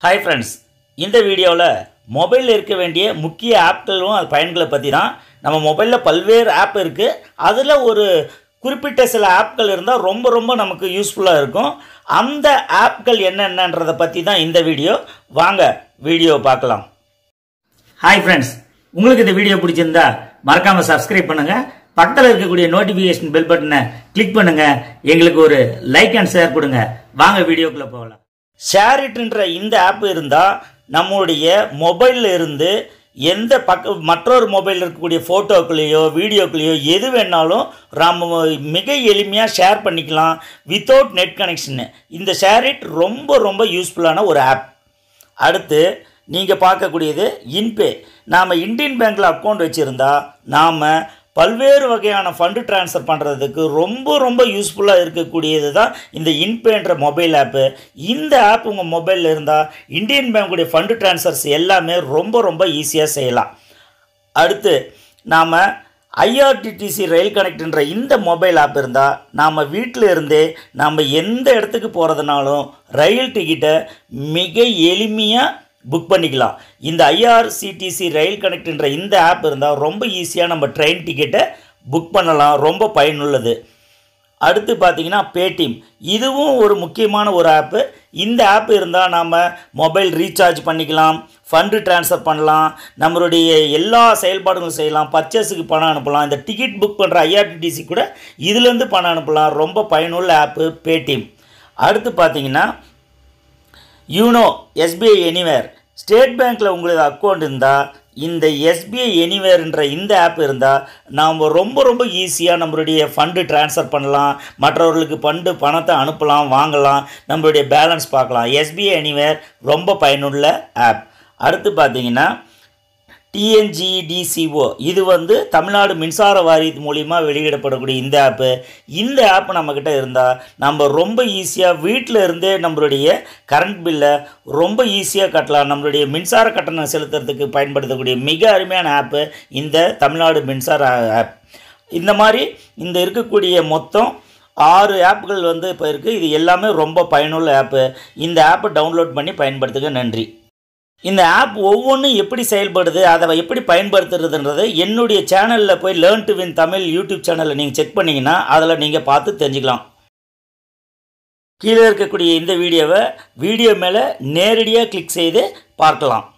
hi friends இந்த வீடியோவில் மொபைலில் இருக்க வேண்டிய முக்கிய ஆப்களும் அது பயன்களை பற்றி தான் நம்ம மொபைலில் பல்வேறு ஆப் இருக்குது அதில் ஒரு குறிப்பிட்ட சில ஆப்கள் இருந்தால் ரொம்ப ரொம்ப நமக்கு யூஸ்ஃபுல்லாக இருக்கும் அந்த ஆப்கள் என்னென்னன்றதை பற்றி தான் இந்த வீடியோ வாங்க வீடியோ பார்க்கலாம் ஹாய் ஃப்ரெண்ட்ஸ் உங்களுக்கு இந்த வீடியோ பிடிச்சிருந்தா மறக்காமல் சப்ஸ்கிரைப் பண்ணுங்கள் பக்கத்தில் இருக்கக்கூடிய நோட்டிஃபிகேஷன் பெல் பட்டனை கிளிக் பண்ணுங்கள் எங்களுக்கு ஒரு லைக் அண்ட் ஷேர் கொடுங்க வாங்க வீடியோக்குள்ளே போகலாம் ஷேரிட்ன்ற இந்த ஆப் இருந்தால் நம்முடைய மொபைலில் இருந்து எந்த பக்க மற்றொரு மொபைலில் இருக்கக்கூடிய ஃபோட்டோக்களையோ வீடியோக்களையோ எது வேணாலும் நம்ம மிக எளிமையாக ஷேர் பண்ணிக்கலாம் வித்தவுட் நெட் கனெக்ஷனு இந்த ஷேரிட் ரொம்ப ரொம்ப யூஸ்ஃபுல்லான ஒரு ஆப் அடுத்து நீங்கள் பார்க்கக்கூடியது இன்பே நாம் இந்தியன் பேங்க்கில் அக்கௌண்ட் வச்சுருந்தா நாம் பல்வேறு வகையான ஃபண்டு ட்ரான்ஸ்ஃபர் பண்ணுறதுக்கு ரொம்ப ரொம்ப யூஸ்ஃபுல்லாக இருக்கக்கூடியது தான் இந்த இன்பேன்ற மொபைல் ஆப்பு இந்த ஆப் உங்கள் மொபைலில் இருந்தால் இந்தியன் பேங்க்குடைய ஃபண்டு ட்ரான்ஸ்ஃபர்ஸ் எல்லாமே ரொம்ப ரொம்ப ஈஸியாக செய்யலாம் அடுத்து நாம் ஐஆர்டிடிசி ரயில் கனெக்ட்ன்ற இந்த மொபைல் ஆப் இருந்தால் நாம் வீட்டில் இருந்தே நம்ம எந்த இடத்துக்கு போகிறதுனாலும் ரயில் டிக்கெட்டை மிக எளிமையாக புக் பண்ணிக்கலாம் இந்த ஐஆர்சிடிசி ரயில் கனெக்ட்ன்ற இந்த ஆப் இருந்தால் ரொம்ப ஈஸியாக நம்ம ட்ரெயின் டிக்கெட்டை புக் பண்ணலாம் ரொம்ப பயனுள்ளது அடுத்து பார்த்தீங்கன்னா பேடிஎம் இதுவும் ஒரு முக்கியமான ஒரு ஆப்பு இந்த ஆப் இருந்தால் நாம் மொபைல் ரீசார்ஜ் பண்ணிக்கலாம் ஃபண்டு ட்ரான்ஸ்ஃபர் பண்ணலாம் நம்மளுடைய எல்லா செயல்பாடுகளும் செய்யலாம் பர்ச்சேஸுக்கு பணம் அனுப்பலாம் இந்த டிக்கெட் புக் பண்ணுற ஐஆர்டிடிசி கூட இதுலேருந்து பணம் அனுப்பலாம் ரொம்ப பயனுள்ள ஆப்பு பேடிஎம் அடுத்து பார்த்தீங்கன்னா யூனோ எஸ்பிஐ எனிவேர் ஸ்டேட் பேங்க்கில் உங்களுக்கு அக்கௌண்ட் இருந்தால் இந்த எஸ்பிஐ எனிவேர்ன்ற இந்த ஆப் இருந்தால் நாம் ரொம்ப ரொம்ப ஈஸியாக நம்மளுடைய ஃபண்டு ட்ரான்ஸ்ஃபர் பண்ணலாம் மற்றவர்களுக்கு ஃபண்டு பணத்தை அனுப்பலாம் வாங்கலாம் நம்மளுடைய பேலன்ஸ் பார்க்கலாம் எஸ்பிஐ எனிவேர் ரொம்ப பயனுள்ள ஆப் அடுத்து பார்த்தீங்கன்னா டிஎன்ஜிடிசிஓ இது வந்து தமிழ்நாடு மின்சார வாரியத்து மூலிமா வெளியிடப்படக்கூடிய இந்த ஆப்பு இந்த ஆப் நம்மக்கிட்ட இருந்தால் நம்ம ரொம்ப ஈஸியாக வீட்டில் இருந்தே நம்மளுடைய கரண்ட் பில்லை ரொம்ப ஈஸியாக கட்டலாம் நம்மளுடைய மின்சார கட்டணம் செலுத்துறதுக்கு பயன்படுத்தக்கூடிய மிக அருமையான ஆப்பு இந்த தமிழ்நாடு மின்சார ஆப் இந்த மாதிரி இந்த இருக்கக்கூடிய மொத்தம் ஆறு ஆப்புகள் வந்து இப்போ இருக்குது இது எல்லாமே ரொம்ப பயனுள்ள ஆப்பு இந்த ஆப்பை டவுன்லோட் பண்ணி பயன்படுத்துக நன்றி இந்த ஆப் ஒவ்வொன்றும் எப்படி செயல்படுது அதை எப்படி பயன்படுத்துறதுன்றது என்னுடைய சேனலில் போய் learn to win Tamil YouTube சேனலில் நீங்கள் செக் பண்ணிங்கன்னா அதில் நீங்கள் பார்த்து தெரிஞ்சுக்கலாம் கீழே இருக்கக்கூடிய இந்த வீடியோவை வீடியோ மேலே நேரடியாக கிளிக் செய்து பார்க்கலாம்